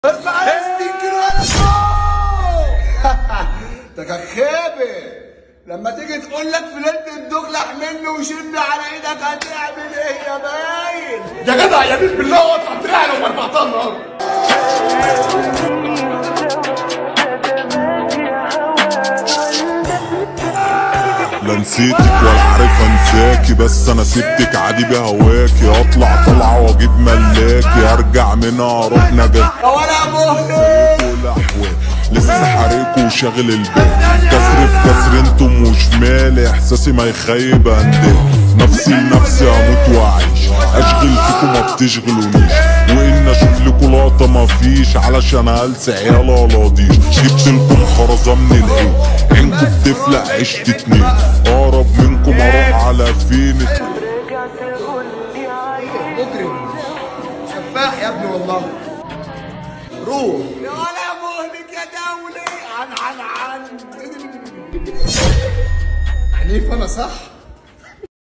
ارفع على 60 كيلو على فوق ده كان خابر لما تيجي تقول لك في ليله الدخلة منه وشم على ايدك هتعمل ايه يا باين يا جدع يا بيت بالله واقف هتريح لو اربعتها النهارده لا نسيتك ولا عارف انساكي بس انا سبتك عادي بهواكي اطلع طلعه واجيب ملاكي ارجع منها اروح نجاح يا ولا مهلك كل احوال لسه حريكوا وشاغل البال كسر في كسر انتم وشمال احساسي ما يخيب اندال نفسي لنفسي اموت واعيش اشغل فيكم ما بتشغلونيش وان اشوف لكم لقطه ما فيش علشان هلسع يالا ولا ضيف جبت لكم خرزه من العين عينكم بتفلق عشت اتنين اقرب منكم اروح على فين مجرم سفاح يا ابني والله روح يا ولا مهلك يا دولي عن عن عن عنيف انا صح